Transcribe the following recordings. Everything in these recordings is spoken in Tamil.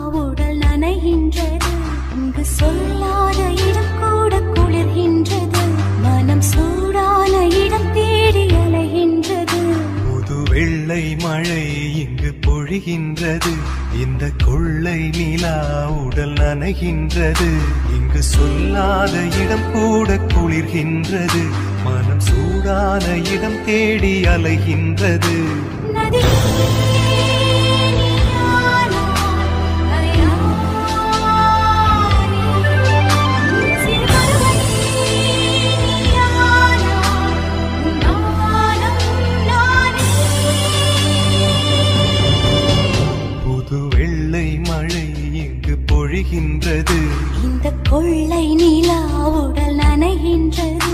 உடல் நனைகின்றது இங்கு சொல்லாத இடம் கூட குளிர்கின்றது மனம் சூடான இடம் தேடி அலைகின்றது புது வெள்ளை மழை இங்கு பொழிகின்றது இந்த கொள்ளை நிலா உடல் நனைகின்றது இங்கு சொல்லாத இடம் கூட குளிர்கின்றது மனம் சூடான இடம் தேடி அலைகின்றது நதி நீயானா, நயானே. சிறுமருகை நீயானா, நானும் நானே. புது வெள்ளை மழை இங்கு பொழிகின்றது இந்த கொள்ளை நிலா உடல் நனைகின்றது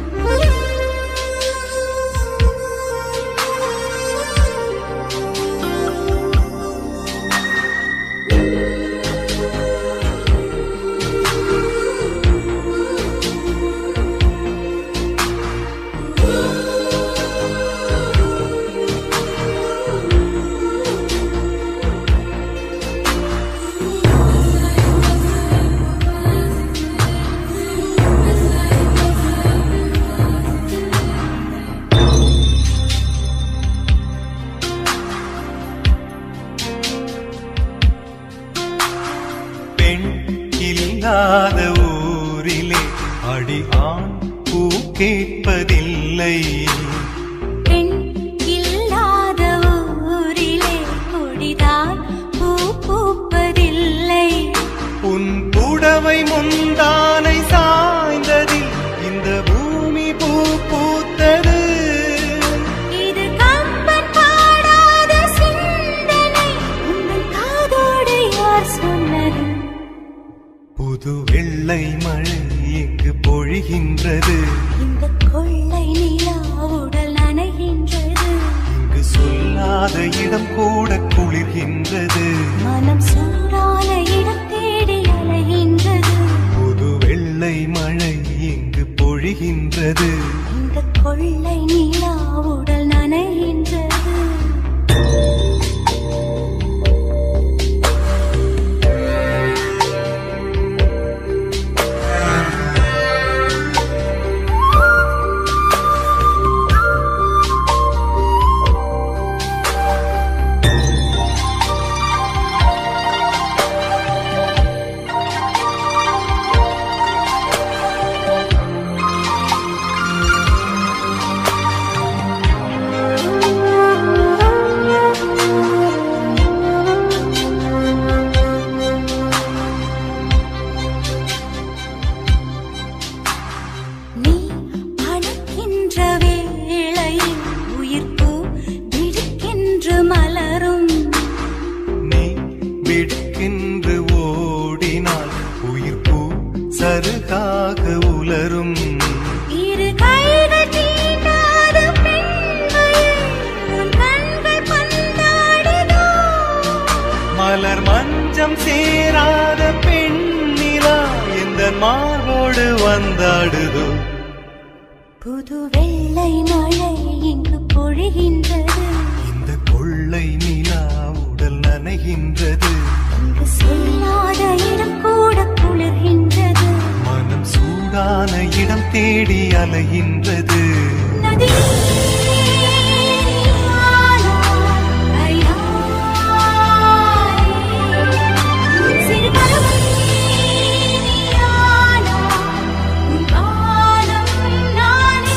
பெண் இல்லாத ஊரிலே அடி ஆண் பூ கேட்பதில்லை பெண் இல்லாத ஊரிலே கொடிதான் பூ பூப்பதில்லை உன் புடவை முந்தானை சாய்ந்ததில் இந்த பூமி பூ பூத்தது இது கம்பன் பாடாத சிந்தனை உங்கள் காதோடு யார் சொன்னது புது வெள்ளை மழை இங்கு பொழிகின்றது இந்த கொள்ளை நிலா உடல் நனைகின்றது இங்கு சொல்லாத இடம் கூட குளிர்கின்றது மனம் சூடான இடம் தேடி அலைகின்றது புது வெள்ளை மழை இங்கு பொழிகின்றது இந்த கொள்ளை நிலா உடல் நனைகின்றது நீ அணைக்கின்ற வேளையில் உயிர்ப்பு திடுக்கென்று மலரும் நீ விடுக்கென்று ஓடினால் உயிர் பூ சருகாக உலரும் இரு கைகள் தீண்டாத பெண்மையை உன் கண்கள் பந்தாடுதோ மலர் மஞ்சம் சேராத பெண்ணிலா எந்த மார்போடு வந்தாடுதோ புது வெள்ளை மழை இங்கு பொழிகின்றது இந்த கொள்ளை நிலா உடல் நனைகின்றது இங்கு சொல்லாத இடம் கூட குளிர்கின்றது மனம் சூடான இடம் தேடி அலைகின்றது நதி நீயானா, நயானே. சிறுமருகை நீயானா, உன் காலம் நானே.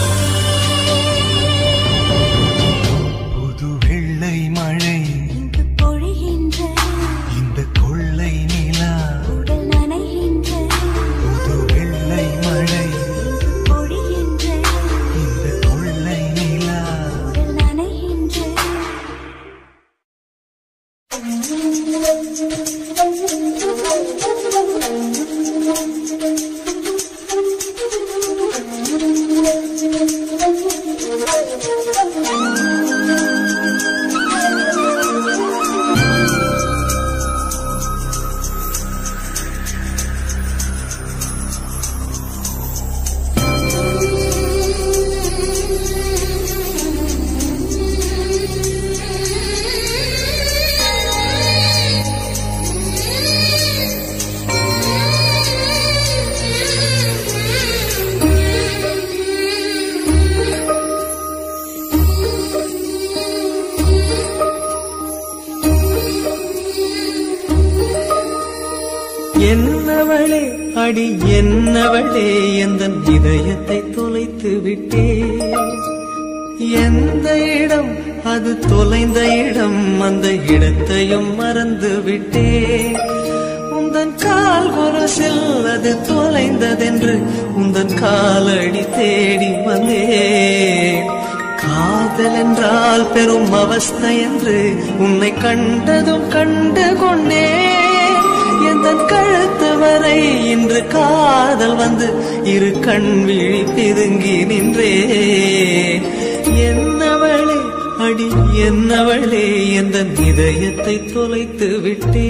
புது வெள்ளை மழை இங்கு பொழிகின்றது இந்த கொள்ளை நிலா உடல் நனைகின்றது புது வெள்ளை மழை இங்கு பொழிகின்றது இந்த கொள்ளை நிலா உடல் நனைகின்றது என்னவளே அடி என்னவளே எந்த இதயத்தை தொலைத்து விட்டே எந்த இடம் அது தொலைந்த இடம் அந்த இடத்தையும் மறந்து விட்டே உந்தன் கால் கொரசில் அது தொலைந்ததென்று உந்தன் காலடி தேடி வந்தேன் காதல் என்றால் பெரும் அவஸ்தை என்று உன்னை கண்டதும் கண்டு கொண்டேன் எந்த கழுத்து வரை இன்று காதல் வந்து இரு கண் விழி பிதுங்கி நின்றே என்னவளே அடி என்னவளே எந்த இதயத்தை தொலைத்து விட்டே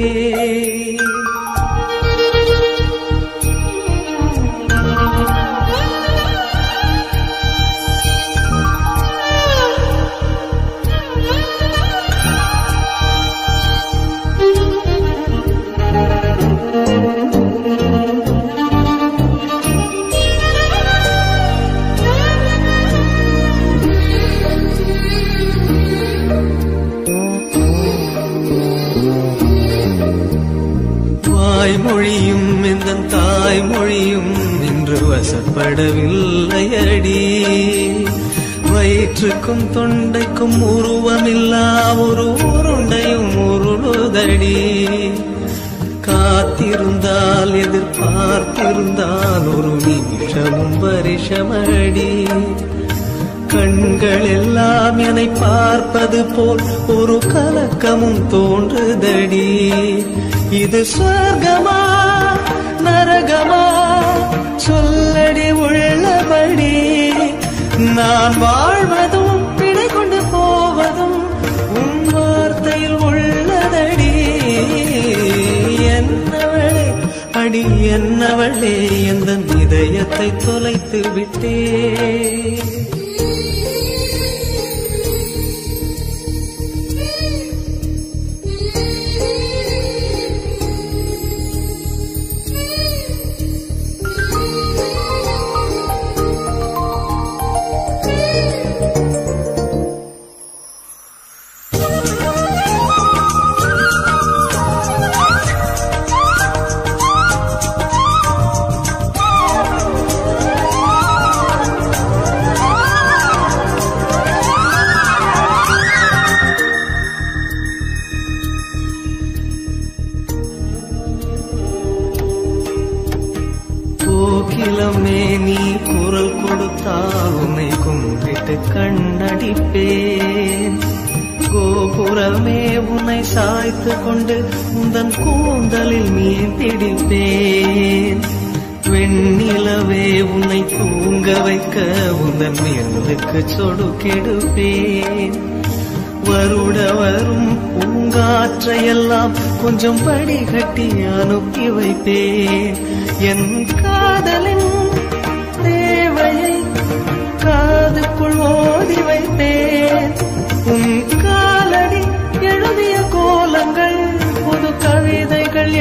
வாய்மொழியும் இந்த தாய்மொழியும் இன்று வசப்படவில்லை அடி வயிற்றுக்கும் தொண்டைக்கும் உருவமில்லா ஒரு உருண்டையும் உருளுதடி காத்திருந்தால் எதிர்பார்த்திருந்தால் ஒரு நிமிஷமும் வருஷமடி கண்கள் எல்லாம் என்னை பார்ப்பது போல் ஒரு கலக்கமும் தோன்றுதடி இது சொர்க்கமா நரகமா சொல்லடி உள்ளபடி நான் வாழ்வதும் பிழை கொண்டு போவதும் உன் வார்த்தையில் உள்ளதடி என்னவளே அடி என்னவளே எந்த இதயத்தை தொலைத்து விட்டே கோகிலமே நீ குரல் கொடுத்தால் உன்னை கும்பிட்டு கண்ணடிப்பேன் கோபுரமே உன்னை சாய்த்து கொண்டு உந்தன் கூந்தலில் மீன் பிடிப்பேன் வெண்ணிலவே உன்னை தூங்க வைக்க உந்தன் மேலுக்கு சொடுக்கெடுப்பேன் வருட வரும் பூங்காற்றையெல்லாம் கொஞ்சம் படிகட்டி அனுப்பி வைப்பேன் என் காதலின் தேவையை காதுக்குள் ஓதி வைப்பேன் உன் காலடி எழுதிய கோலங்கள் புது கவிதைகள்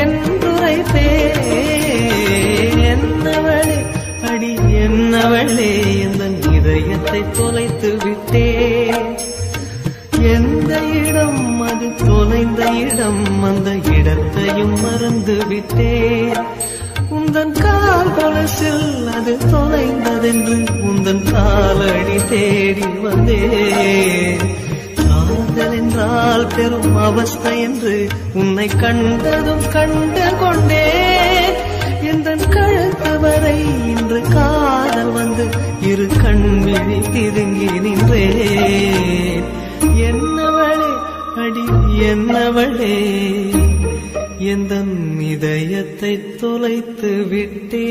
என்றுரைப்பேன் என்னவளே அடி என்னவளே எந்த இதயத்தை தொலைத்து விட்டேன் எந்த இடம் அது தொலைந்த இடம் அந்த இடத்தையும் மறந்து விட்டேன் உந்தன் கால் கொலசில் அது தொலைந்ததென்று உந்தன் காலடி தேடி வந்தேன் காதல் என்றால் பெரும் அவஸ்தை என்று உன்னை கண்டதும் கண்டு கொண்டேன் எந்த கழுத்து வரை இன்று காதல் வந்து இரு கண் விழி திருங்கி நின்றேன் என்னவளே அடி என்னவளே எந்த இதயத்தை தொலைத்து விட்டே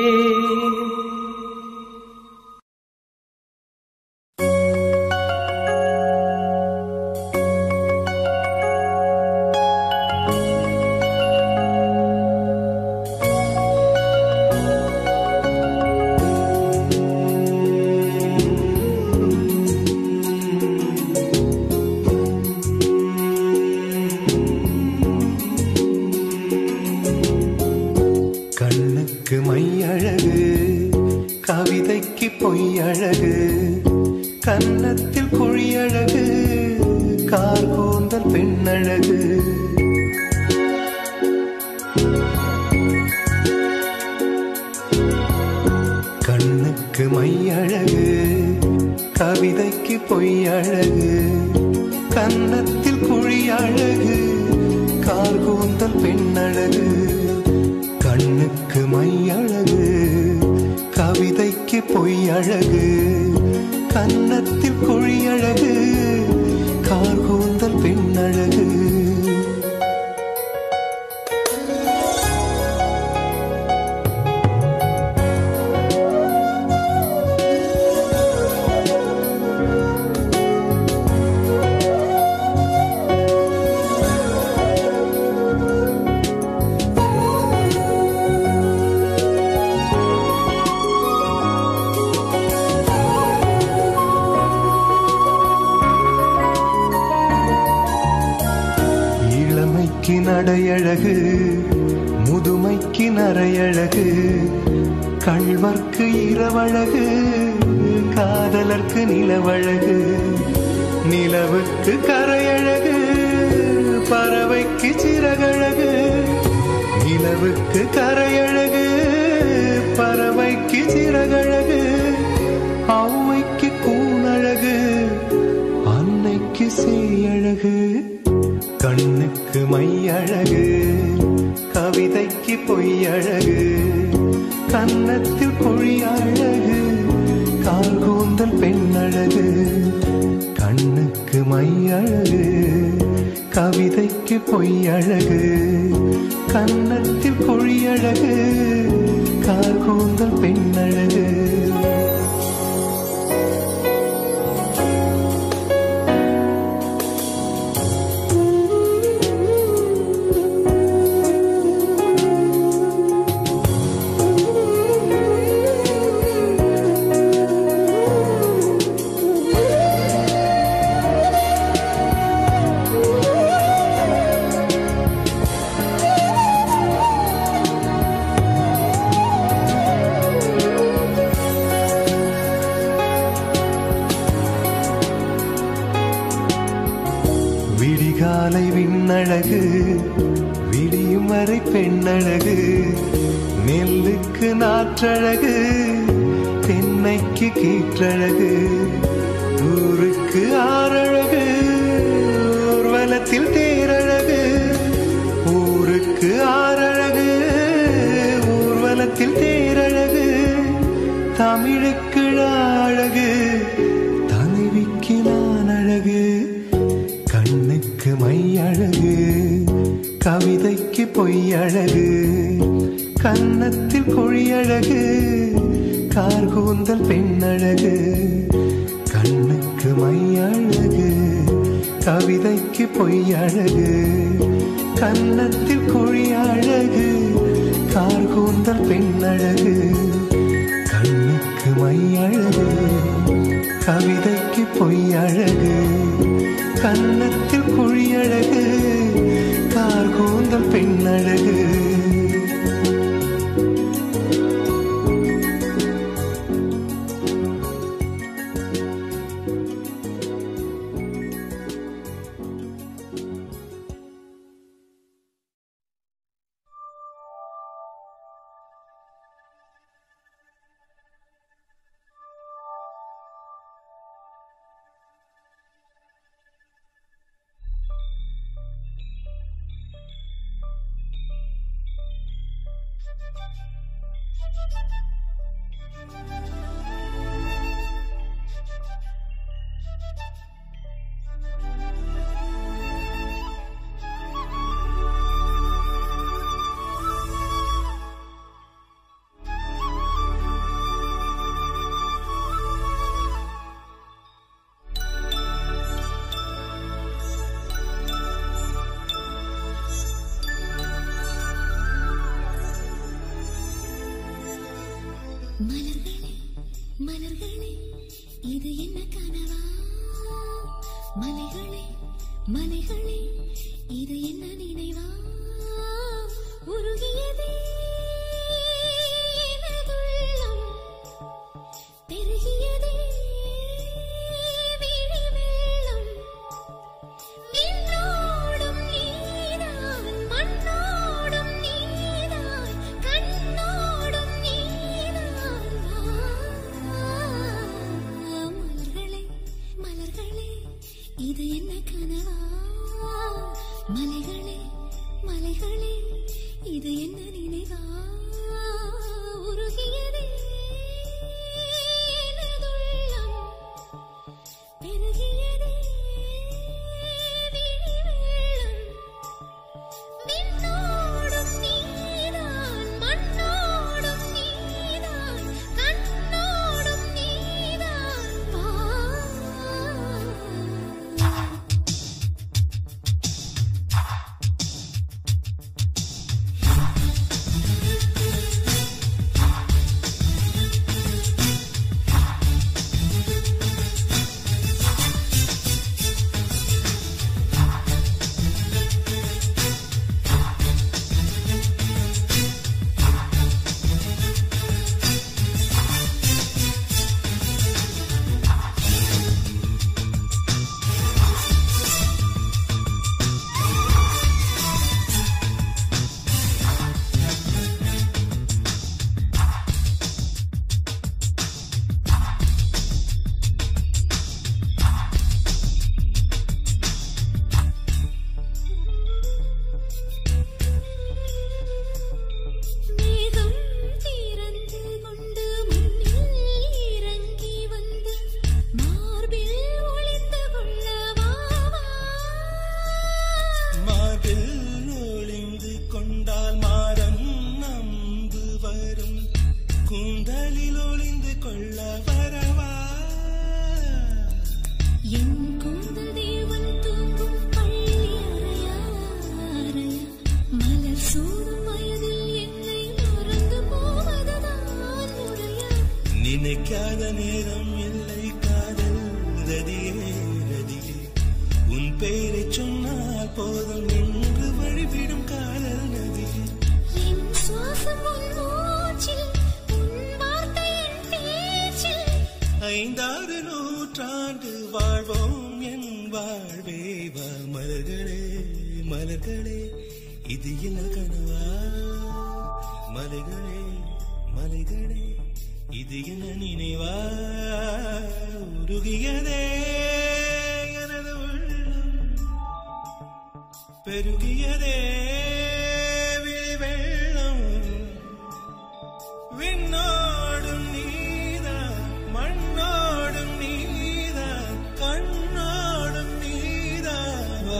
கண்ணுக்கு மையழகு கவிதைக்கு பொய்யழகு கன்னத்தில் குழியழகு கார் கூந்தல் பெண்ணழகு மையழகு கவிதைக்கு பொய்யழகு கன்னத்தில் குழி அழகு கார்கூந்தல் பெண்ணழகு கண்ணுக்கு மையழகு கவிதைக்கு பொய்யழகு கன்னத்தில் குழி அழகு கார்கூந்தல் பெண்ணழகு இளமைக்கு நடையழகு முதுமைக்கு நரையழகு கள்வர்க்கு இரவழகு காதலர்க்கு நிலவழகு நிலவுக்கு கரையழகு பறவைக்கு சிறகழகு நிலவுக்கு கரையழகு பறவைக்கு சிறகழகு ஔவைக்கு கூணழகு அன்னைக்கு சேயழகு கண்ணுக்கு மையழகு கவிதைக்கு பொய்யழகு கன்னத்தில் பொழி அழகு கார்கூந்தல் பெண்ணழகு கண்ணுக்கு மையழகு கவிதைக்கு பொய்யழகு கன்னத்தில் பொழியழகு கார்கூந்தல் பெண்ணழகு விடிகாலை விண்ணழகு விடியும் வரை பெண்ணழகு நெல்லுக்கு நாற்றழகு தென்னைக்கு கீற்றழகு ஊருக்கு ஆறழகு ஊர்வலத்தில் தேரழகு ஊருக்கு ஆறழகு ஊர்வலத்தில் தேரழகு தமிழுக்கு அழகு தலைவிக்கு நான் அழகு கண்ணுக்கு மையழகு கவிதைக்கு பொய்யழகு கன்னத்தில் கொழியழகு கார்கூந்தல் பெண்ணழகு கண்ணுக்கு மையழகு கவிதைக்கு பொய்யழகு கன்னத்தில் கொழியழகு கார்கூந்தல் பெண்ணழகு கண்ணுக்கு மையழகு கவிதைக்கு பொய்யழகு கன்னத்தில் குழியழகு கார்கூந்தல் பெண்ணழகு மலர்களே மலர்களே இது என்ன கனவா மலைகளே மலைகளே இது என்ன நினைவா உருகியதே எனதுள்ளம். பெருகியதே விழி வெள்ளம். விண்ணோடும் நீதான், மண்ணோடும் நீதான், கண்ணோடும் நீதான் வா. இது என்ன நினைவா உருகியதே எனதுள்ளம் பெருகியதே விழிவெள்ளம் விண்ணோடும் நீதான் மண்ணோடும் நீதான் கண்ணோடும் நீதான் வா மேகம் திறந்து கொண்டு முன்னில் இறங்கி வந்து மார்பில் ஒளிந்து கொள்ளவா மார்பில் ஒளிந்து கொண்டால் மாறம் நம்பு வரும் கூந்தலில் ஒளிந்து கொள்ள வரவா என் கூந்தல் தேவன் தூங்கும் பள்ளி அறையா அறையா மலர் சூடும் வயதில் என்னை மறந்து போவதுதான் முறையா நினைக்காத நேரம் இல்லை காதல் ரதியே ரதியே உன் பெயரை சொன்னால் போதும் என்று வழிவிடும் காதல் நதியே என் சுவாசம் உன் மூச்சில் உன் வார்த்தை என் பேச்சில் ஐந்தாறு நூற்றாண்டு வாழ்வோம் என் வாழ்வே வா மலர்களே மலர்களே இது என்ன கனவா மலைகளே மலைகளே இது என்ன நினைவா உருகியதே எனது உள்ளம் பெருகியதே விழி வெள்ளம் விண்ணோடும் நீதான் மண்ணோடும் நீதான் கண்ணோடும் நீதான் வா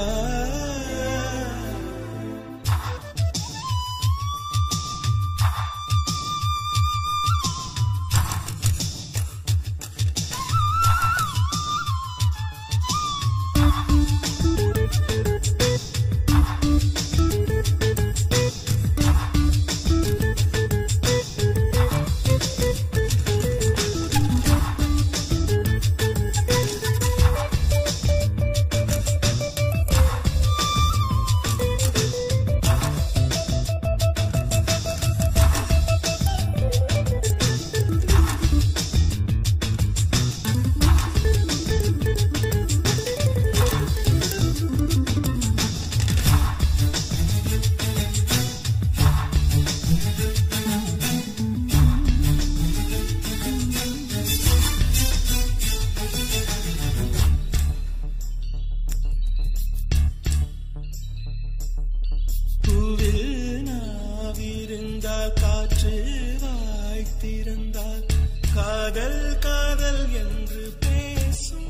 பூவில் நாவிருந்தால் காற்று வாய்த்திருந்தால் காதல் காதல் என்று பேசும்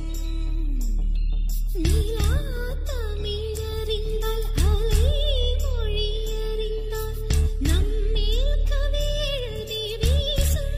நீலா தமிழறிந்தால் அலை மொழியறிந்தால் நம்மேல் கவி எழுதி வீசும்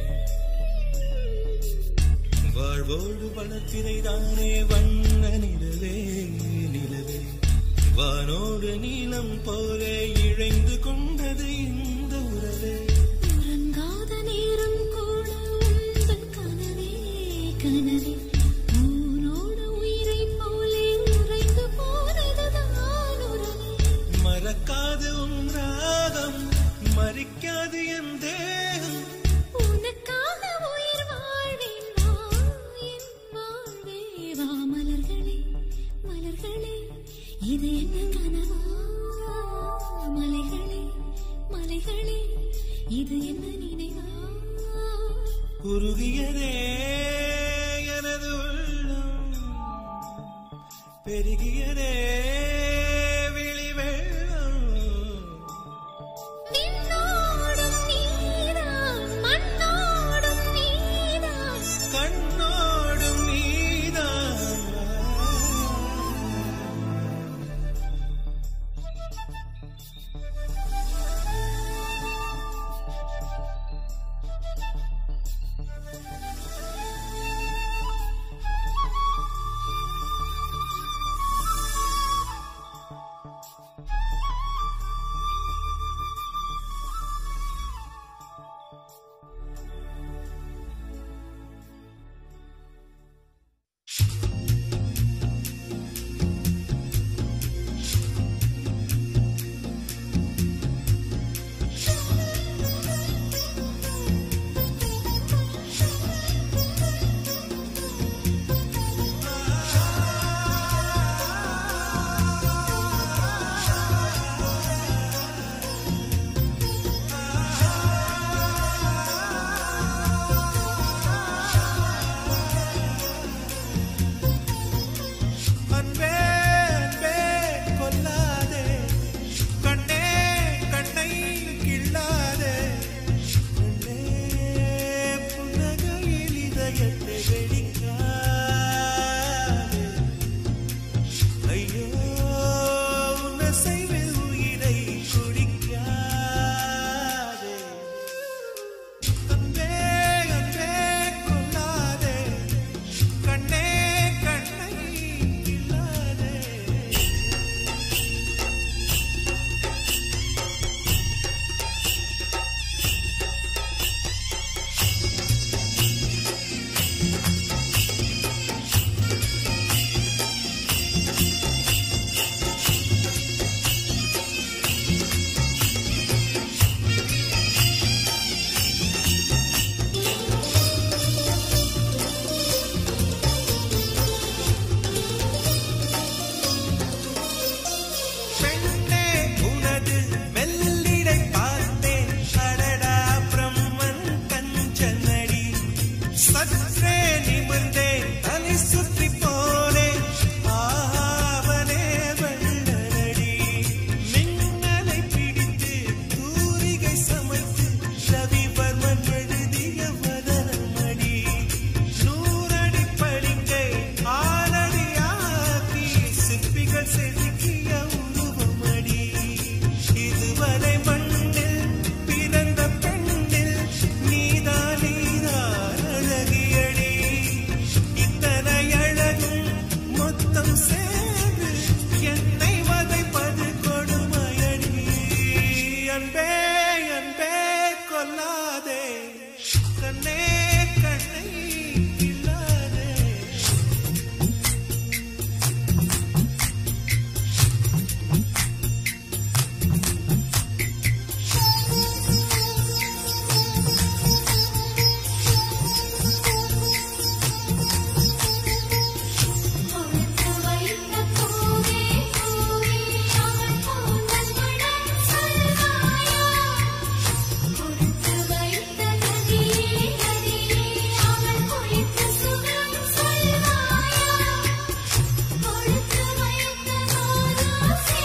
வாழ்வோடு வனத்தினை தானே வண்ண நிலவே நிலவே வானோடு நீளம் போல இழைந்து கொண்டது இந்த உறவே உறங்காத நேரம் கூட உந்தன் கனவே கனவே ஊனோடு உயிரைப் போலே உறைந்து போனதுதான் உறவே மறக்காது உன் ராகம் மறிக்காது என் தேகம் உனக்காக உயிர் வாழ்வேன் வா என் வாழ்வே வா மலர்களே மலர்களே இது என்ன கனவா மலைகளே மலைகளே இது என்ன நினைவா உருகியதே எனது உள்ளம் பெருகியதே விழி வெள்ளம் நீ அன்பே அன்பே கொல்லாதே கண்ணே கண்ணை இல்லாதே கொடுத்து வைத்த பூவே பூவே அவன் போனவனிடம் சொல்வாயா கொடுத்து வைத்த நதியே நதியே அவன் குளித்து சுகம் சொல்வாயா கொடுத்து வைத்த ரோசே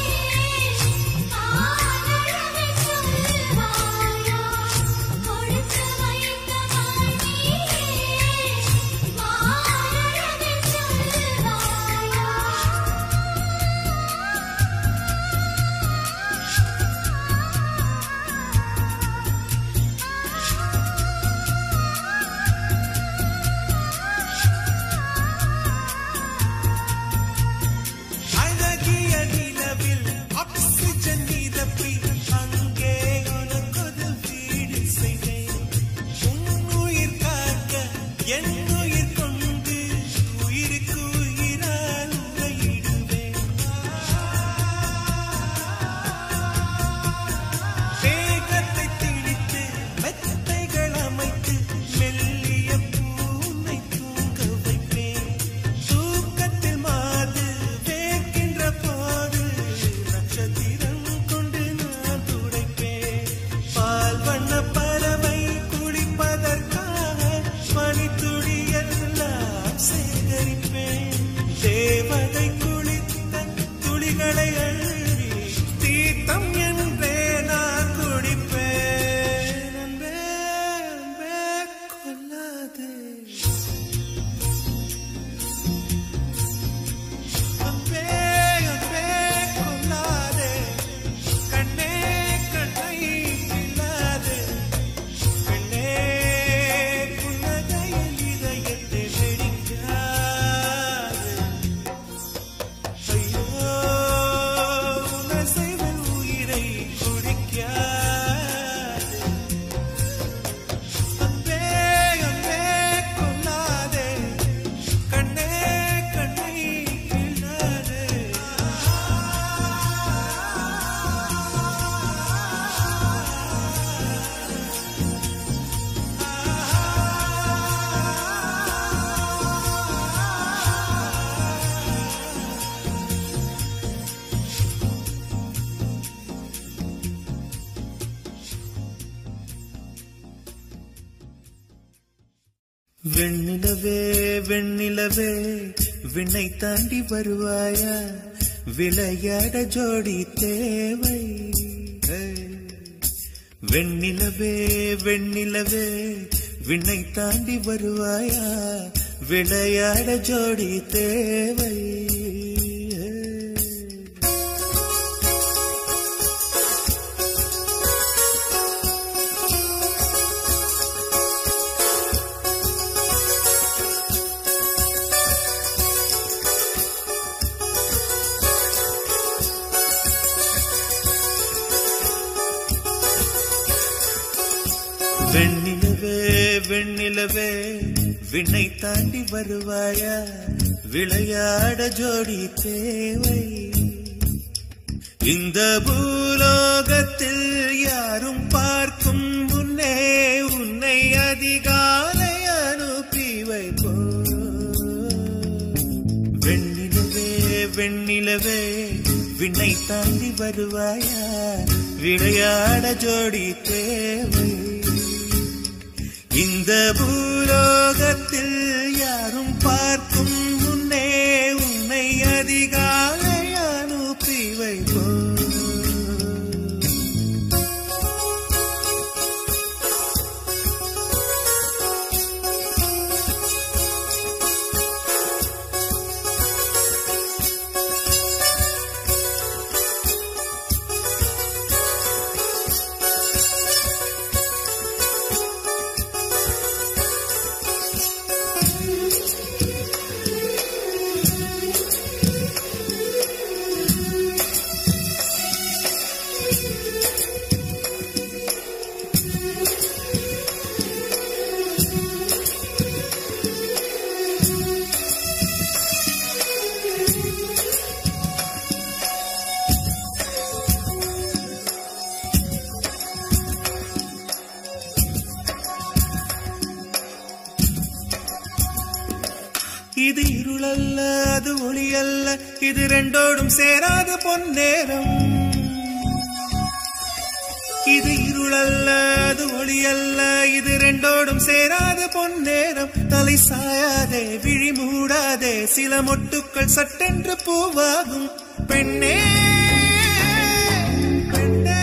காதலவை சொல்வாயா கொடுத்து வைத்த மணியே மாறவை சொல்வாயா அழகிய நிலவில் ஆக்சிஜன் நிரப்பி அங்கே உனக்கொரு வீடு செய்வேன் உன் உயிர் காக்க என் உயிர் கொண்டு உயிருக்கு உயிரால் உரையிடுவேன் வேகத்தை திணித்து மெத்தைகள் அமைத்து மெல்லிய பூனை தூங்க வைப்பேன் தூக்கத்தில் மாது வேர்க்கின்ற போது நட்சத்திரம் கொண்டு நான் துடைப்பேன் பால் வண்ண பறவை குளிப்பதற்காக மணித்துளி எல்லாம் சேகரிப்பேன் தேவதை குளித்த துளிகளை அள்ளி தீர்த்தம் என்றே நான் குடிப்பேன் அன்பே அன்பே கொல்லாதே அன்பே அன்பே கொல்லாதே கண்ணே கண்ணை இல்லாதே கண்ணே புன்னகையில் இதயத்தை வெடிக்காதே ஐயோ உன்னை செய்வன் உயிரை குடிக்காதே அன்பே அன்பே கொல்லாதே கண்ணே கண்ணை கிள்ளாதே வெண்ணிலவே வெண்ணிலவே விண்ணை தாண்டி வருவாயா விளையாட ஜோடி தேவை வெண்ணிலவே வெண்ணிலவே விண்ணை தாண்டி வருவாயா விளையாட ஜோடி தேவை வெண்ணிலவே வெண்ணிலவே விண்ணை தாண்டி வருவாயா விளையாட ஜோடி தேவை இந்த பூலோகத்தில் யாரும் பார்க்கும் முன்னே உன்னை அதிகாலை அனுப்பி வைப்போ வெண்ணிலவே வெண்ணிலவே விண்ணை தாண்டி வருவாயா விளையாட ஜோடி தேவை இந்த பூலோகத்தில் யாரும் பார்க்கும் முன்னே உன்னை அதிகாலை அனுப்பி வைப்போ Thank இது இருளல்ல அது ஒளி அல்ல இது ரெண்டோடும் சேராத பொன்னேரம் இது இருளல்ல அது ஒளி அல்ல இது ரெண்டோடும் சேராத பொன்னேரம் தலை சாயாதே விழி மூடாதே சில மொட்டுக்கள் சட்டென்று பூவாகும் பெண்ணே பெண்ணே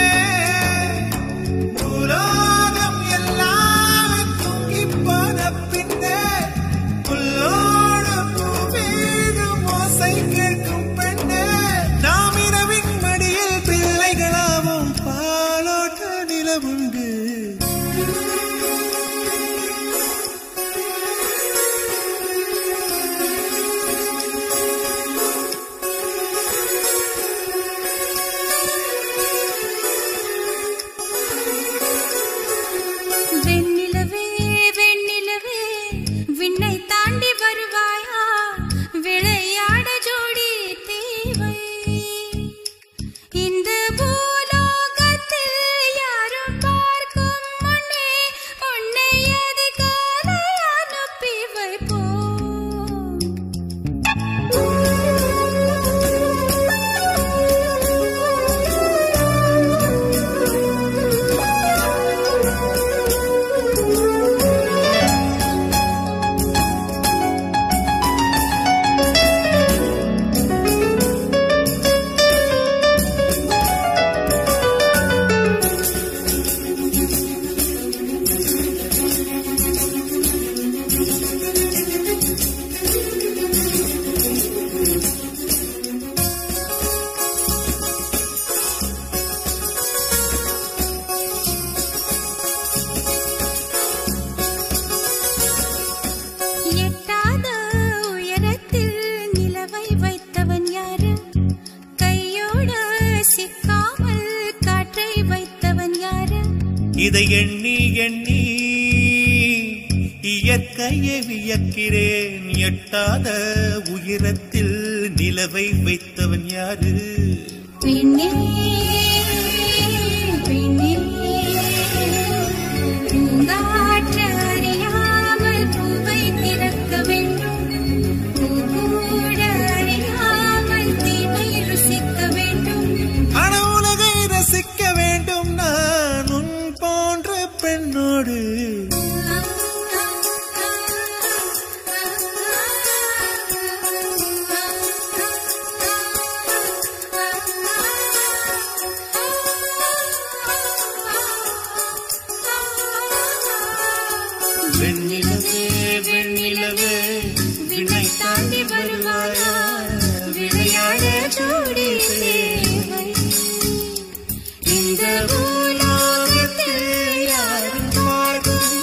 பூலோகம் எல்லாம் தூங்கிப் போன பின்னே புல்லோடு பூவீழும் ஓசை கேட்கும் பெண்ணே நாம் இரவின் மடியில் பிள்ளைகளாவும் பாலோட்ட நிலவுண்டு வெண்ணிலவே வெண்ணிலவே விண்ணை தாண்டி வருவாயா விளையாட ஜோடி தேவை இந்த பூலோகத்தில் யாரும் பார்க்கும் முன்னே உன்னை அதிகாலை அனுப்பி வைப்போம் எட்டாத உயரத்தில் நிலவை வைத்தவன் யாரு கையோட சிக்காமல் காற்றை வைத்தவன் யாரு இதை எண்ணி எண்ணி இயற்கையை வியக்கிறேன் எட்டாத உயரத்தில் நிலவை வைத்தவன் யாரு பெண்ணே பெண்ணே பூங்காற்று அறியாமல் பூவை திறக்க வேண்டும் பூக்கூட அறியாமல் தீமை ருசிக்க வேண்டும் ஆனா உலகை ரசிக்க வேண்டும் நான் உன் போன்ற பெண்ணோடு வெண்ணிலவே வெண்ணிலவே விண்ணை தாண்டி வருவாயா விளையாட ஜோடி தேவை இந்த பூலோகத்தில் யாரும் பார்க்கும்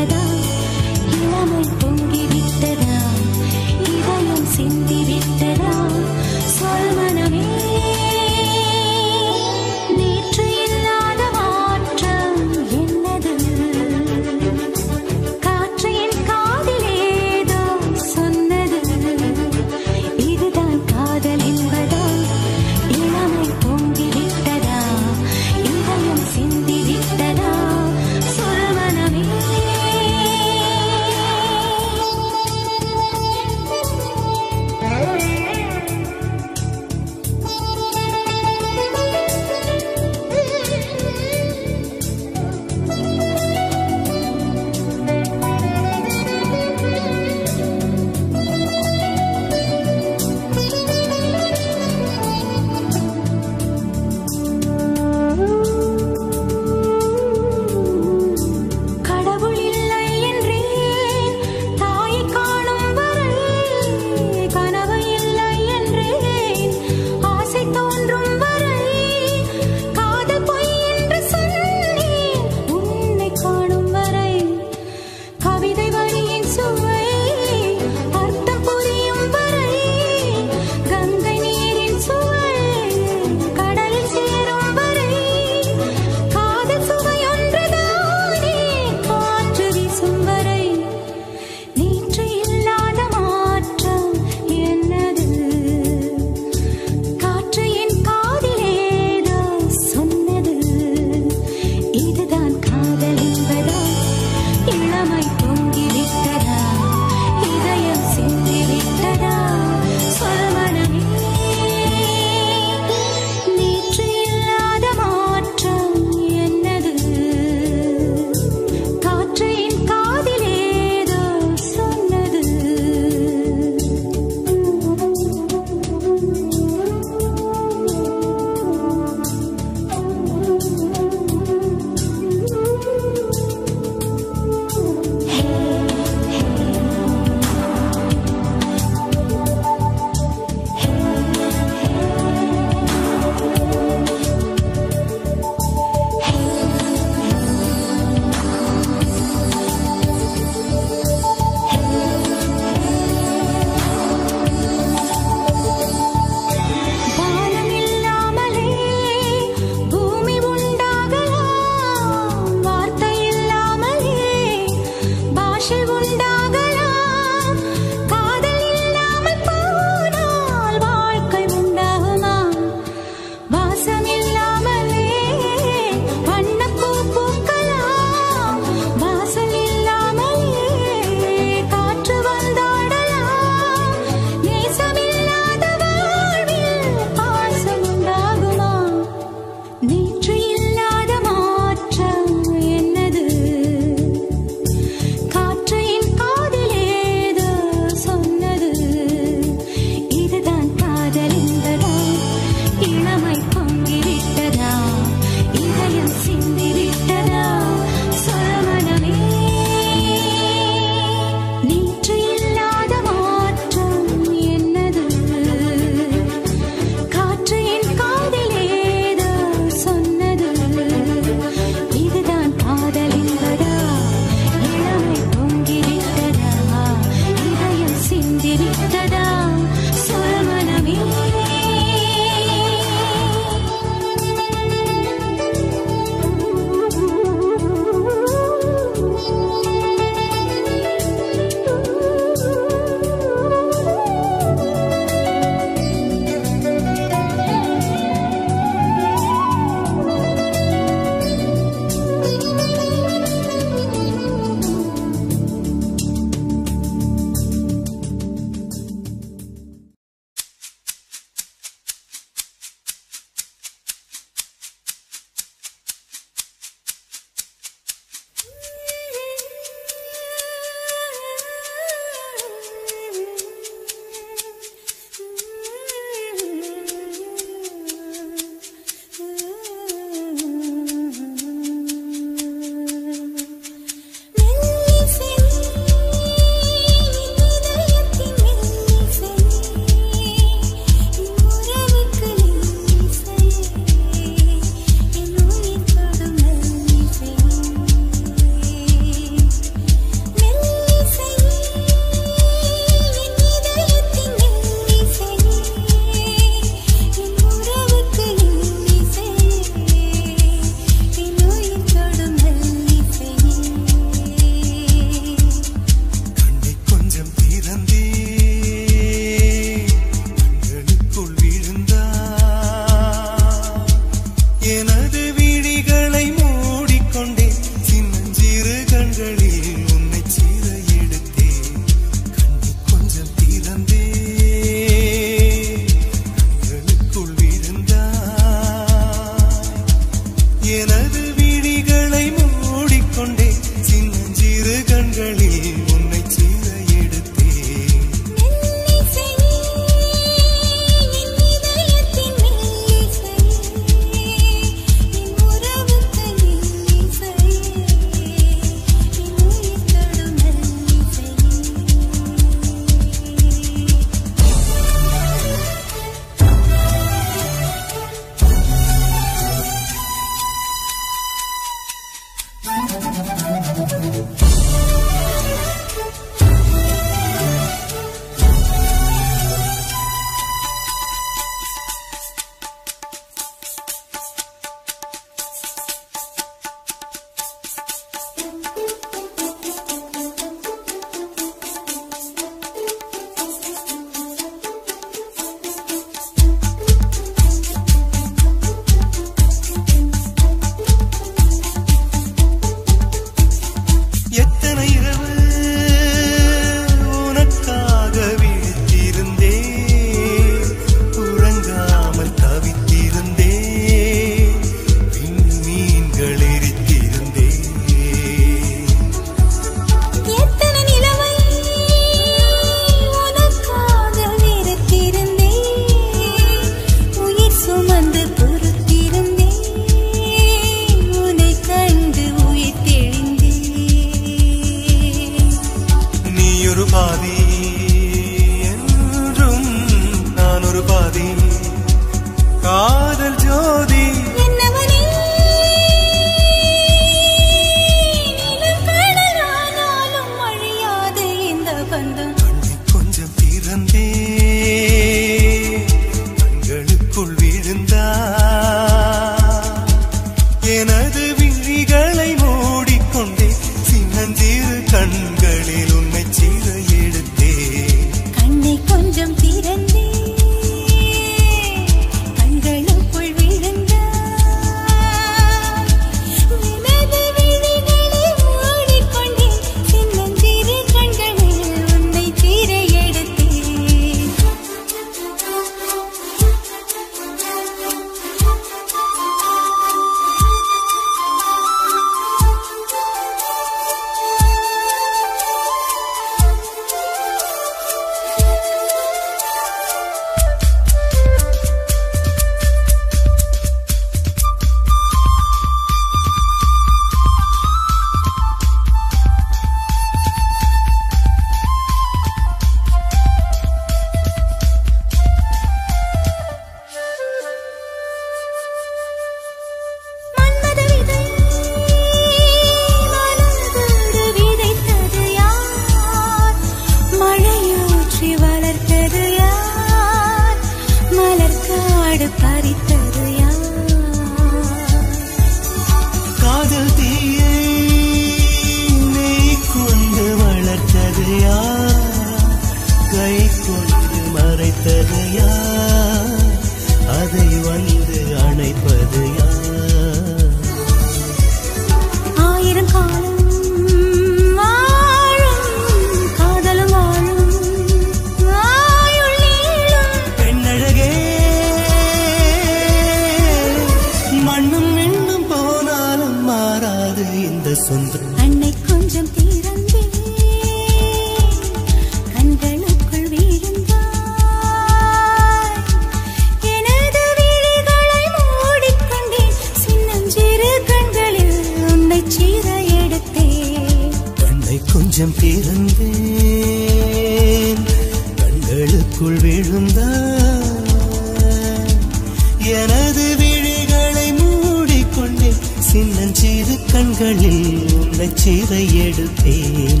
நெஞ்சம் திறந்தேன் கண்களுக்குள் விழுந்தான் எனது விழிகளை மூடிக்கொண்டேன் சின்னஞ்சிறு கண்களில் உன்னை சிறை எடுத்தேன்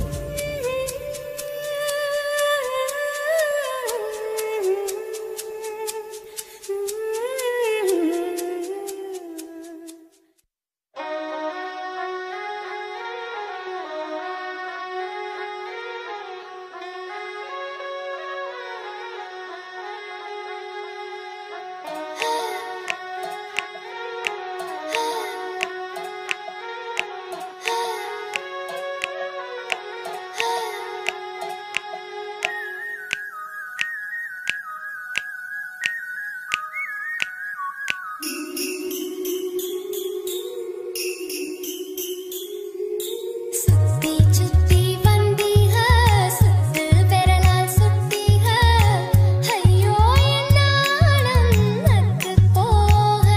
சுத்தி சுத்தி வந்தீக சுத்து விரலால் சுத்தீக ஐயோ என்னாலும் நத்து போக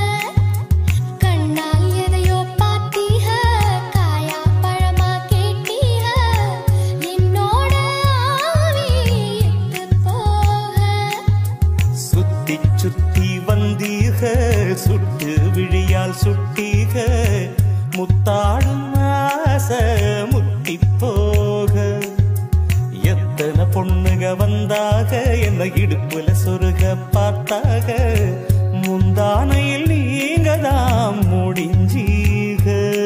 கண்ணால் எதையோ பார்த்தீக காயா பழமா கேட்டீக என்னோட ஆவி இட்டு போக சுத்தி சுத்தி வந்தீக சுட்டு விழியால் சுட்டீக முத்தாடும் ஆசை முட்டி போக எத்தனை பொண்ணுக வந்தாக என்ன இடுப்புல சொருக பார்த்தாக முந்தானையில் நீங்க தான் முடிஞ்சீக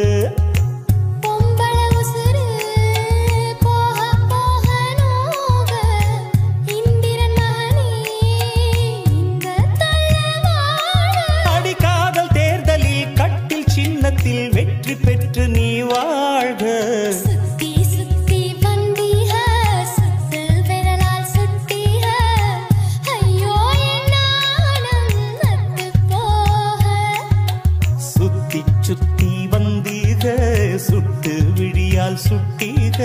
பொம்பள உசுரு போக போக நோக இந்திரன் மகனே இந்த தள்ளவாழ அடி காதல் தேர்தலில் கட்டில் சின்னத்தில் வெற்றி பெற்று நீ வாழ்க சுத்தி சுத்தி வந்தீக சுத்து விரலால் சுட்டீக ஐயோ என்னாலும் நத்து போக சுத்தி சுத்தி வந்தீக சுட்டு விழியால் சுட்டீக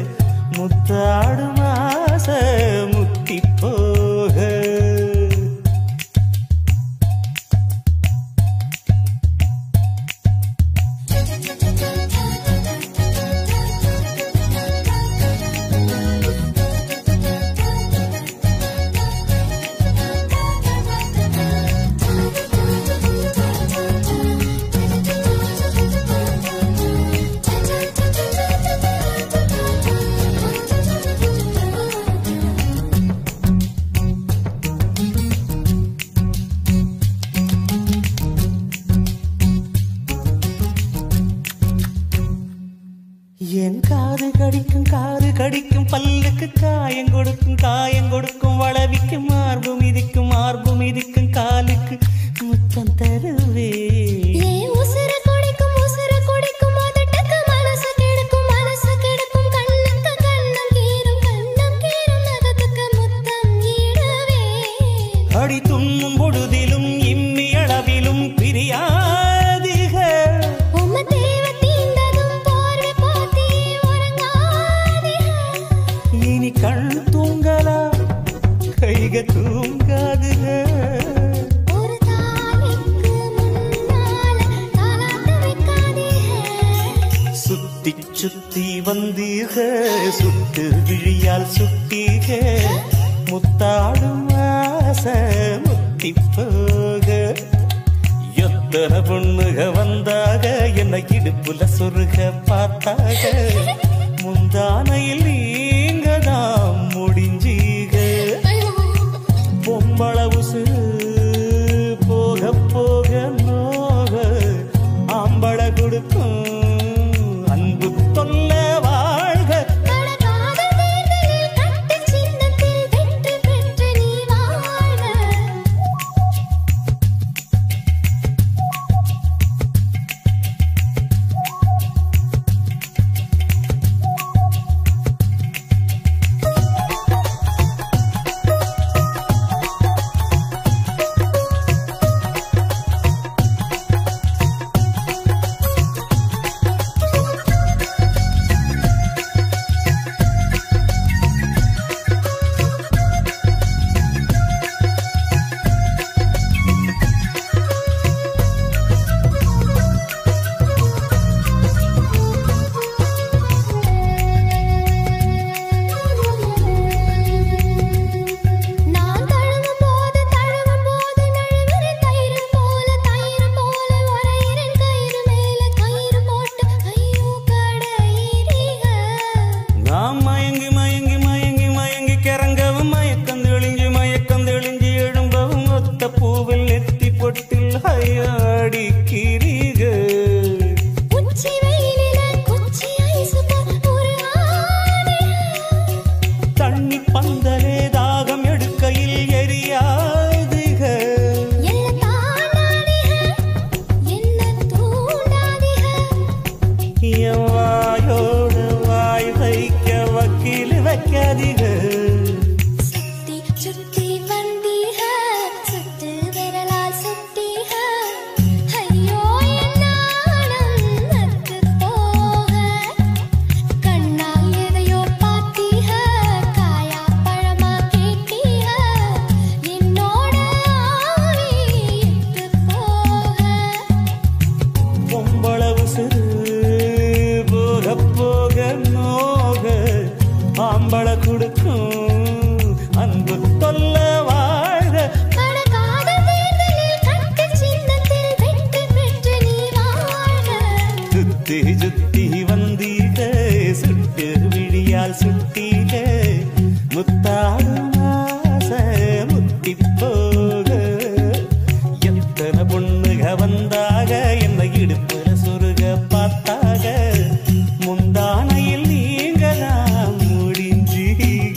முத்தாடும் ஆசை முத்தி போக என் காது கடிக்கும் காது கடிக்கும் பல்லுக்கு காயம் கொடுக்கும் காயம் கொடுக்கும் வளவிக்கும் மார்பு மிதிக்கும் மார்பு மிதிக்கும் காலுக்கு முத்தம் தருவே ஏன் உசுர குடிக்கும் உசுர குடிக்கும் உதட்டுக்கு மனசு கெடுக்கும் மனசு கெடுக்கும் கண்ணுக்கு கண்ணம் கீரும் கண்ணம் கீரும் நகத்துக்கு முத்தம் ஈடுவே அடி துண்ணும் பொழுதிலும் இம்மி அளவிலும் பிரியாதிக உம்ம தேவ தீண்டதும் போர்வை போத்தி உறங்காதீக இனி கண் தூங்கலா கைக தூங்காதுக ஒரு தாய்க்கு முன்னால தாலாட்டு வைக்காதீக சுத்தி சுத்தி வந்தீக சுட்டு விழியால் சுட்டீக முத்தாடும் ஆசை முத்தி போக எத்தனை பொண்ணுக வந்தாக என்ன இடுப்புல சொருக பார்த்தாக முந்தானையில் நீங்க தான் முடிஞ்சீக பொம்பள உசுறு போக போக நோக ஆம்பள கொடுக்கும் அன்பு தொல்ல வாழ்க கடகாத தேர்தலில் கட்டு சின்னத்தில் வெற்றி பெற்று நீ வாழ்க சுத்தி அடிக்கிறீர்கள் உச்சி வெயிலில குச்சி ஐசு போல் ஒரு ஆணைய தண்ணி பந்தலே தாகம் எடுக்கையில் எரியாதுக எல்ல தாண்டாதிக என்ன தூண்டாதிக என் வாயோடு வாய் வைக்க வக்கீல் வைக்காதீங்க சுத்தி சுத்தி வந்தீக சுட்டு விரலால் சுட்டீக ஐயோ என் நாணம் நத்து போக கண்ணால் எதையோ பார்த்தீக காயா பழமா கேட்டீக என்னோட ஆவி இட்டு போக பொம்பளவு சிறு போக போக நோக ஆம்பள கொடுக்கும் அன்பு தொல்ல வாழ கடகாத தேர்தலில் கட்டு சின்னத்தில் வெற்றி பெற்று நீ வாழ்க சுத்தி சுத்தி வந்தீக சுட்டு விழியால் சுட்டீக முத்தாடும் ஆசை முத்தி போக எத்தனை பொண்ணுக வந்தாக என்ன இடுப்புல சொருக பார்த்தாக முந்தானையில் நீங்க தான் முடிஞ்சீங்க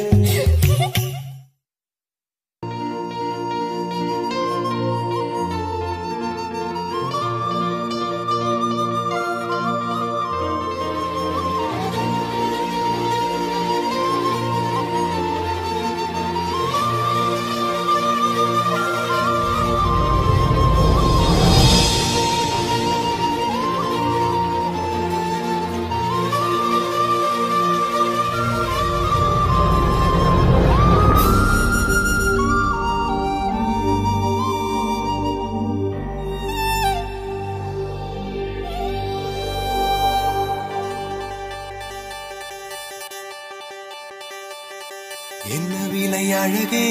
என்ன விலை அழகே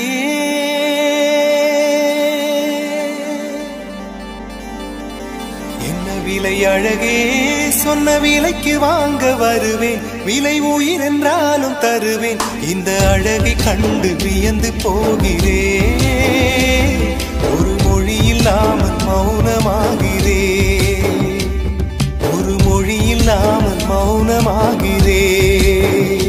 என்ன விலை அழகே சொன்ன விலைக்கு வாங்க வருவேன் விலை உயிர் என்றாலும் தருவேன் இந்த அழகை கண்டு வியந்து போகிறேன் ஒரு மொழி இல்லாமல் மௌனமாகிறேன் ஒரு மொழி இல்லாமல் மௌனமாகிறேன்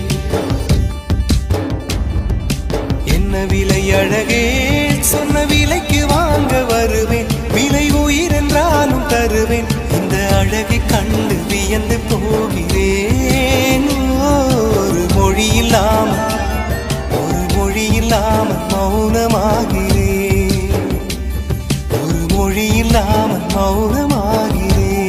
என்ன விலை அழகே சொன்ன விலைக்கு வாங்க வருவேன் விலை உயிர் என்றாலும் தருவேன் இந்த அழகை கண்டு வியந்து போகிறேன் ஒரு மொழி இல்லாமல் ஒரு மொழி இல்லாமல் மௌனமாகிறேன் ஒரு மொழி இல்லாமல் மௌனமாகிறேன்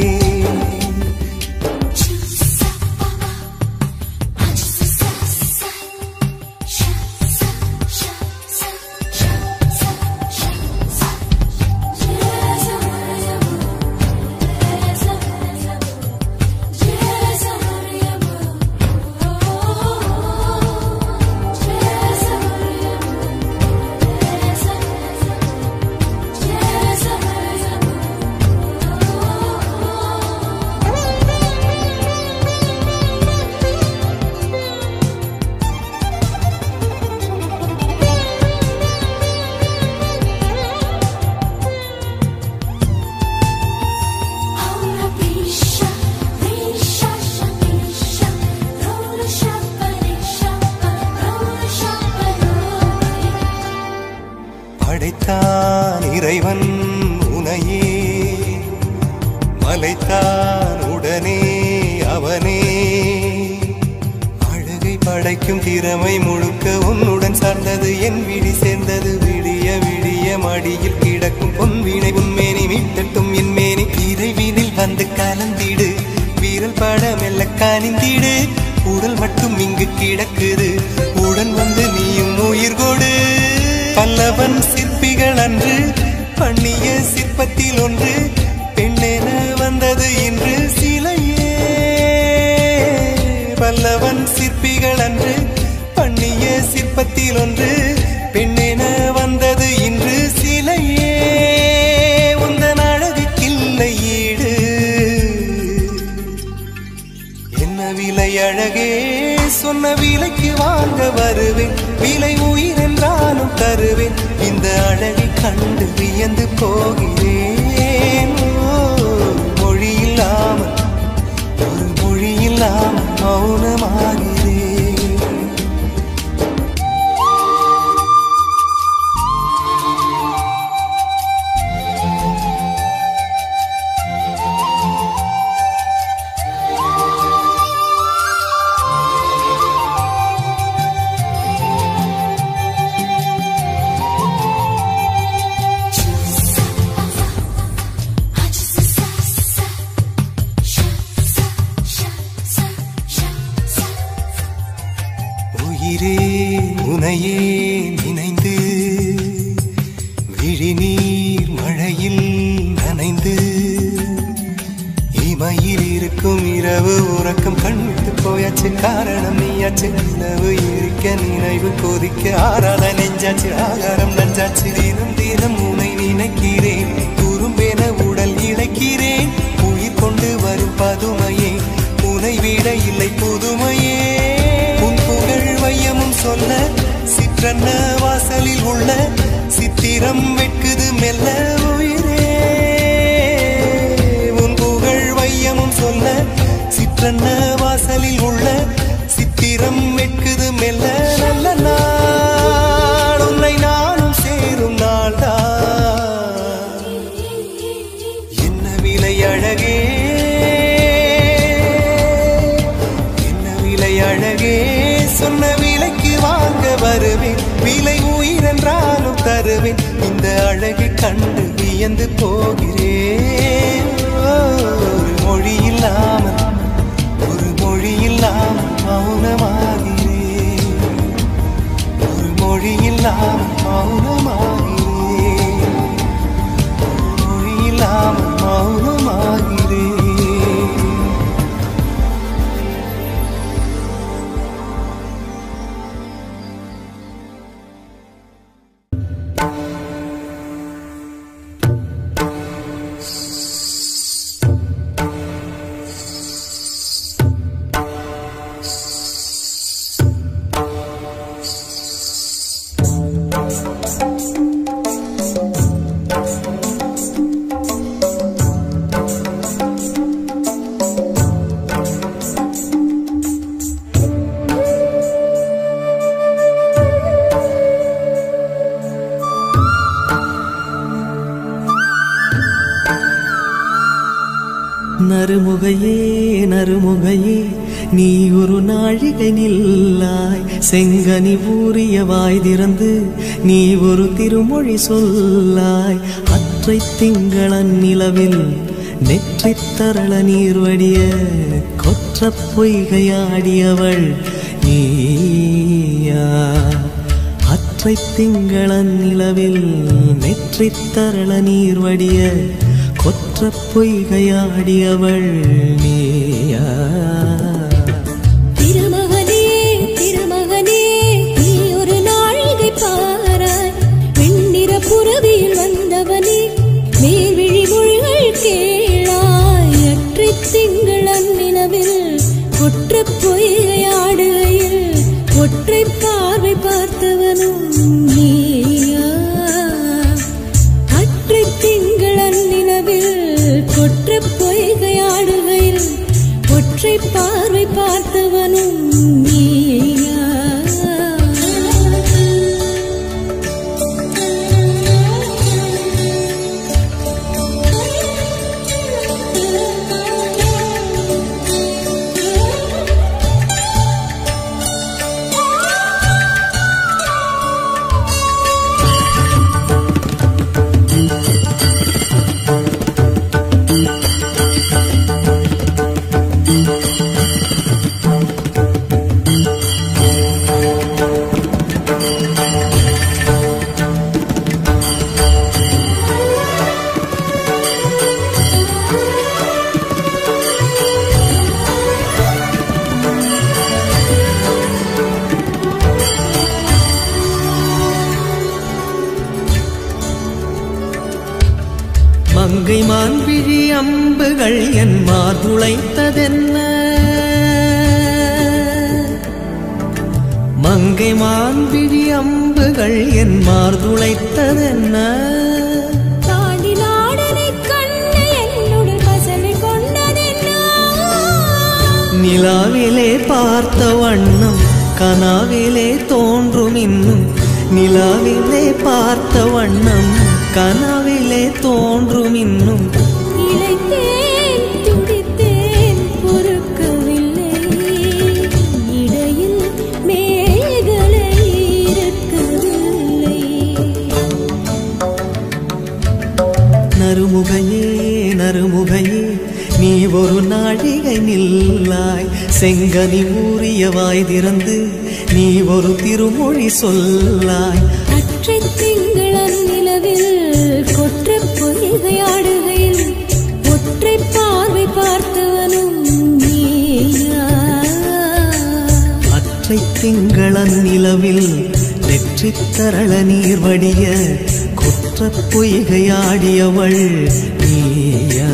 படைத்தான் இறைவன் உனையே மலைத்தான் உடனே அவனே அழகை படைக்கும் திறமை முழுக்க உன்னுடன் சார்ந்தது என் விழி சேர்ந்தது விடிய விடிய மடியில் கிடக்கும் பொன்வினை உன்மேனி மீட்டட்டும் என் மேனி இறைவினில் வந்து கலந்திடு வீரல் பட மெல்ல கனிந்திடு உடல் மட்டும் இங்கு கிடக்குது உடன் வந்து நீயும் உயிர் கொடு பல்லவன் சிற்பிகள் அன்று பண்ணிய சிற்பத்தில் ஒன்று பெண்ணென வந்தது இன்று சிலையே பல்லவன் சிற்பிகள் அன்று பண்ணிய சிற்பத்தில் ஒன்று பெண்ணென வந்தது இன்று சிலையே உந்தன் அழகுக்கில்லை ஈடு என்ன விலை அழகே சொன்ன விலைக்கு வாங்க வருவேன் விலை உயிர் என்றாலும் தருவேன் இந்த அழகை கண்டு வியந்து போகிறேன் உன்னையே நினைந்து விழிநீர் மழையில் நனைந்து இமையில் இருக்கும் இரவு உறக்கம் கண்விட்டு போயாச்சு காரணம் நீயாச்சு நிலவு இருக்க நினைவு கொதிக்க ஆறாத நெஞ்சாச்சு ஆகாரம் நஞ்சாச்சு தினம் தினம் உனை நினைக்கிறேன் குறும்பென உடல் இழைக்கிறேன் உயிர் கொண்டு வரும் பதுமையே உனை விட இல்லை புதுமையே உன் புகழ் வையமும் சொல்ல சிற்றன்ன வாசலில் உள்ள சித்திரம் வெட்குது மெல்ல உயிரே உன் புகழ் வையமும் சொல்ல சிற்றன்ன வாசலில் உள்ள சித்திரம் வெட்குது மெல்ல நல்ல நாள் உன்னை நானும் சேரும் நாள்தான் என்ன விலை அழகே என்ன விலை அழகே சொன்ன விலைக்கு வாங்க வருவேன் விலை உயிரென்றாலும் தருவேன் இந்த அழகை கண்டு வியந்து போகிறேன் ஒரு மொழி இல்லாமல் ஒரு மொழி இல்லாமல் மௌனமாகிறேன் ஒரு மொழி இல்லாமல் மௌனமாகிறேன் ஒரு மொழி இல்லாமல் மௌனமாகிறேன் நறுமுகையே நறுமுகையே நீ ஒரு நாழிகை நில்லாய் செங்கனி ஊறிய வாய் திறந்து நீ ஒரு திருமொழி சொல்லாய் அற்றை திங்களன் நிலவில் நெற்றித் தரள நீர் வடிய கொற்ற பொய்கையாடியவள் நீயா அற்றை திங்களன் நிலவில் நெற்றித் தரள நீர் வடிய கொற்ற பொய்கையாடியவள் நீயா திருமகனே திருமகனே நீ ஒரு நாழிகை பாராய் வெண்ணிற புறவியில் வந்தவனே மேல்விழி மொழிகள் கேளாய் அற்றை திங்கள் அந்நிலவில் ஒற்ற பொய்கையாடுகையில் ஒற்றை பார்வை பார்த்தவனும் நீயா அற்றை திங்கள் அந்நிலவில் கொற்ற பொய்கையாடுகையில் ஒற்றை பார்வை பார்த்தவனும் நீயா மங்கை மான்விழி அம்புகள் என் மாதுளைத்ததென்ன மங்கை மான்விழி அம்புகள் என் மார்துளைத்ததென்ன தாண்டி நாடனை கண்டு என்னுடன் பசலை கொண்டதென்ன நிலாவிலே பார்த்த வண்ணம் கனாவிலே தோன்றும் இன்னும் நிலாவிலே பார்த்த வண்ணம் கனாவிலே தோன்றும் இன்னும் இளைத்தேன் துடித்தேன் பொறுக்கவில்லை இடையில் மேகலை இருக்கவில்லை நறுமுகையே நறுமுகையே நீ ஒரு நாழிகை நில்லாய் செங்கனி ஊறிய வாய் திறந்து நீ ஒரு திருமொழி சொல்லாய் அற்றை திங்களன் நிலவில் கொற்ற பொய்கையாடுகையில் ஒற்றை பார்வை பார்த்தவனும் நீயா அற்றை திங்களன் நிலவில் நெற்றி தரள நீர் வடிய குற்ற பொய்கையாடியவள் நீயா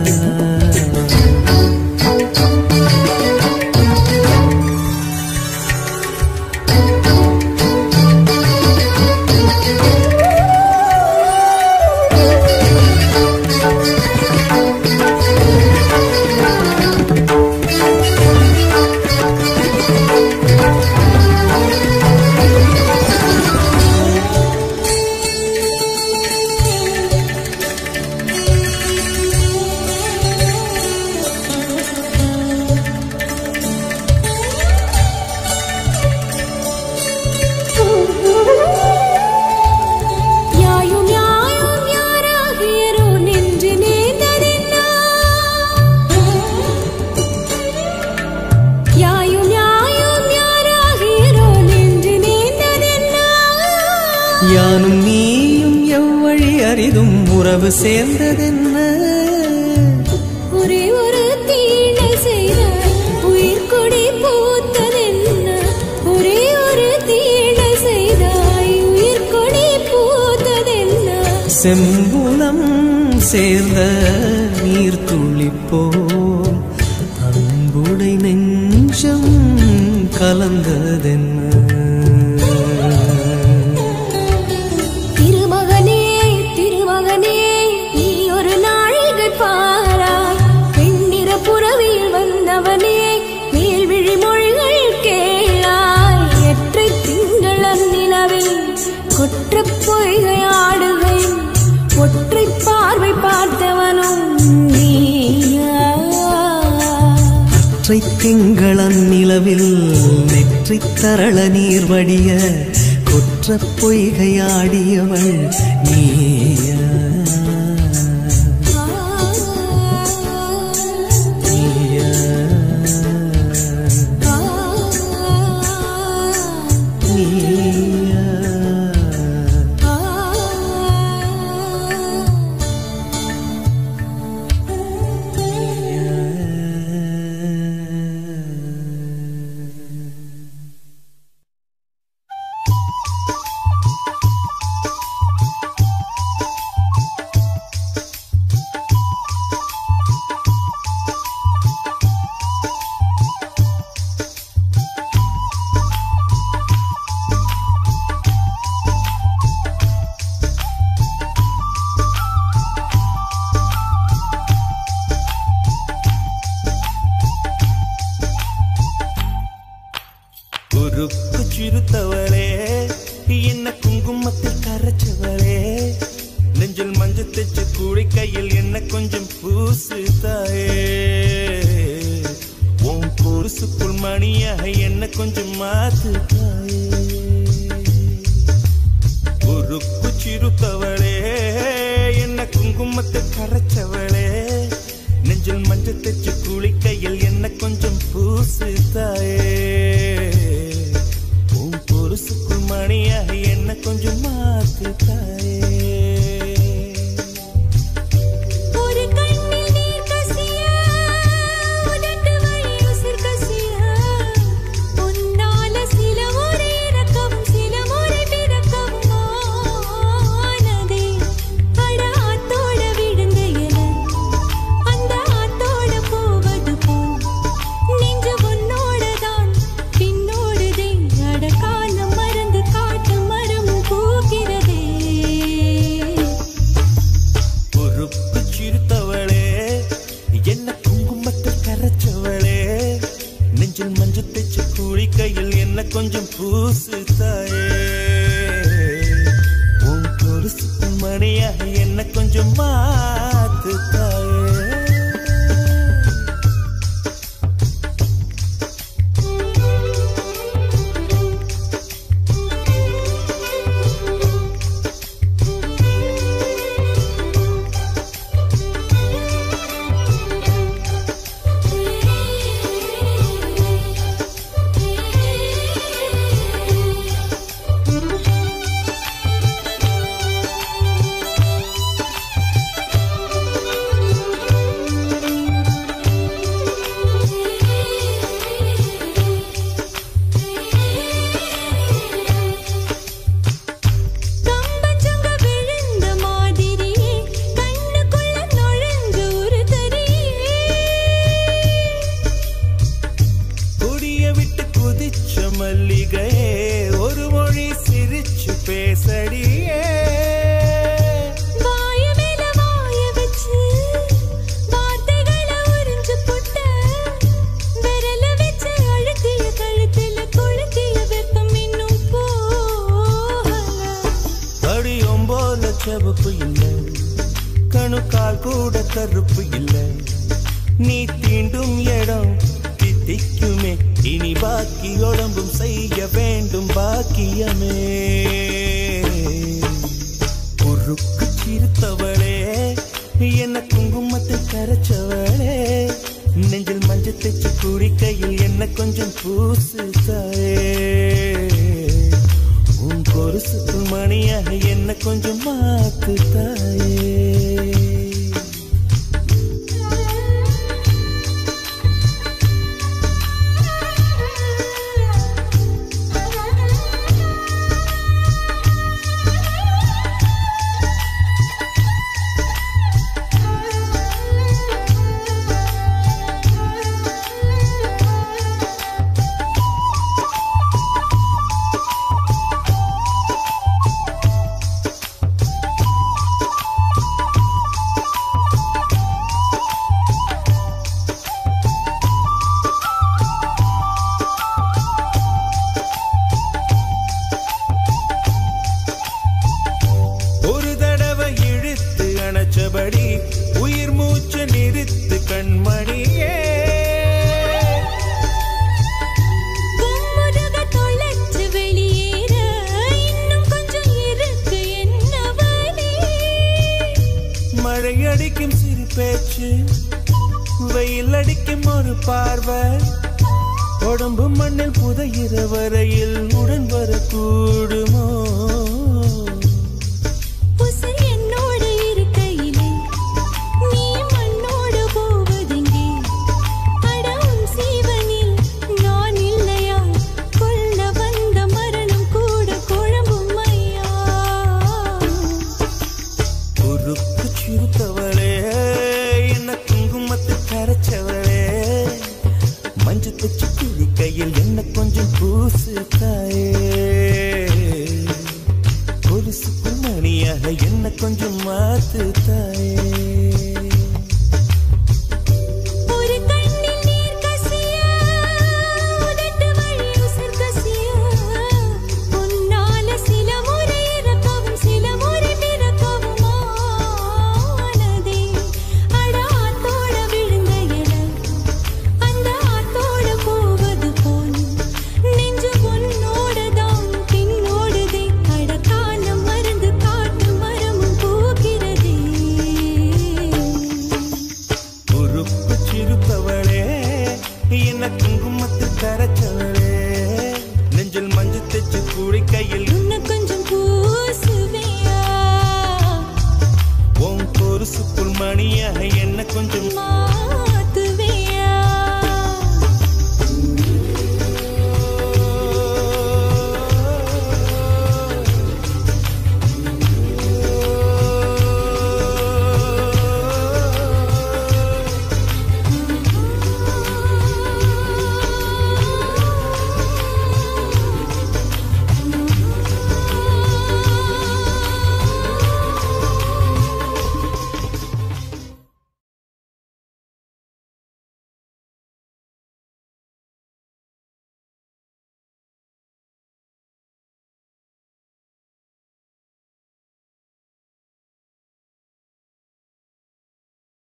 யாயும் யாயும் யாராகியரோ நின்று நேர்ந்ததென்னா யாயும் யாயும் யாராகியரோ நின்று நேர்ந்ததென்னா யானும் நீயும் எவ்வழி அரிதும் உறவு சேர்ந்ததென்ன ஒரே ஒரு தீண்டை செய்தாய் உயிர் கொடி பூத்ததென்ன ஒரே ஒரு தீண்டை செய்தாய் உயிர் கொடி பூத்ததென்ன செம்புலம் சேர்ந்த நீர் துளிப்போல் அன்புடை நெஞ்சம் கலந்ததென்ன திருமகனே திருமகனே நீ ஒரு நாழிகை பாராய் பெண்ணிற புறவியில் வந்தவனே மேல்விழி மொழிகள் கேளாய் எற்றை திங்களன் நிலவில் கொற்ற பொய்கை ஆடுகை ஒற்றை பார்வை பார்த்தவனும் நீயா ஒற்றை திங்களன் நிலவில் நெற்றி தரள நீர் வடிய குற்ற பொய்கையாடியவள் நீயா நீயா நீயா உருக்கு சிறுத்தவளே என்ன குங்குமத்தில் கரைச்சவளே நெஞ்சில் மஞ்சள் தைச்ச கூடை கையில் என்ன கொஞ்சம் பூசு தாயே உன் பொருசுக்குள் மணியாக என்ன கொஞ்சம் மாத்து தாயே உருக்கு சிறுத்தவளே என்ன குங்குமத்தை கரைச்சவளே நெஞ்சில் மஞ்சள் தைச்சு குளிக்கையில் என்ன கொஞ்சம் பூசு தாயே உன் பொருசுக்குள் மணியாக என்ன கொஞ்சம் மாத்து தாயே ஒரு கண்ணில் நீர் கசிய உதட்டு வழி உசிர் கசிய உன்னால சில முறை இறக்கவும் சில முறை பிறக்கவும் ஆனதே அட ஆத்தோட விழுந்த என அந்த ஆத்தோட போவது போல் நெஞ்சு உன்னோடதான் பின்னோடுதே அட காலம் மறந்து காட்டு மரமும் பூக்கிறதே பொறுப்பு சிறுத்தவளே என்ன குங்குமத்தில் கரைச்சவளே நெஞ்சில் மஞ்சள் தைச்ச கூலி கையில் என்ன கொஞ்சம் பூசு தாயே உன் பொருசுக்கு மணியாக என்ன கொஞ்சம் மாத்து தாயே ஆ பால் கூட கருப்பு இல்லை நீ தீண்டும் இடம் தித்திக்குமே இனி பாக்கி உடம்பும் செய்ய வேண்டும் பாக்கியமே குறுக்கு சிரித்தவளே என்ன குங்குமத்தை கரைச்சவளே நெஞ்சில் மஞ்சள் தைச்சு குடிக்கையில் என்ன கொஞ்சம் பூசு தாயே உன் கொலுசுக்கு மணியாக என்ன கொஞ்சம் மாத்து தாயே ஒரு தடவை இழுத்து அணைச்சபடி உயிர் மூச்சு நிறுத்து கண்மணியே கும்முருக தொலைச்சு வெளியேற இன்னும் கொஞ்சம் இருக்கு என்ன வழி மழை அடிக்கும் சிறு பேச்சு வெயில் அடிக்கும் ஒரு பார்வை உடம்பு மண்ணில் புதையிற வரையில் உடன் வரக்கூடுமோ உசர் என்னோடு இருக்கையிலே நீ மண்ணோடு போவதெங்கே அட உன் சீவனில் நான் இல்லையா கொல்ல வந்த மரணம் கூட குழம்பும் ஐயா குறுக்கு சிறுத்தவளே என்ன குங்குமத்தை கரைச்சவளே மஞ்சு தச்சு குடிக்கையில் என்ன கொஞ்சம் பூசு தாயே கொலுசுக்கு மணியாக என்ன கொஞ்சம் மாத்து தாயே ஒரு கண்ணில் நீர் கசிய உதட்டு வழி உசர் கசிய உன்னால சில முறை இறக்கவும் சில முறை பிறக்கவும் ஆனதே அட ஆத்தோட விழுந்த இடம் அந்த ஆத்தோட போவது போல் நெஞ்சு உன்னோட தான் பின்னோடுதே அட காலம் மருந்து காட்டு மரமும் பூக்கிறதே குறுக்கு சிறுத்தவளே என்ன குங்குமத்தை கரைச்சவளே நெஞ்சில் மஞ்சு தச்சு குடிக்கையில் உன்னை கொஞ்சம் பூசுவியா உன் கொலுசுக்குள் மணியாக என்ன கொஞ்சம் மா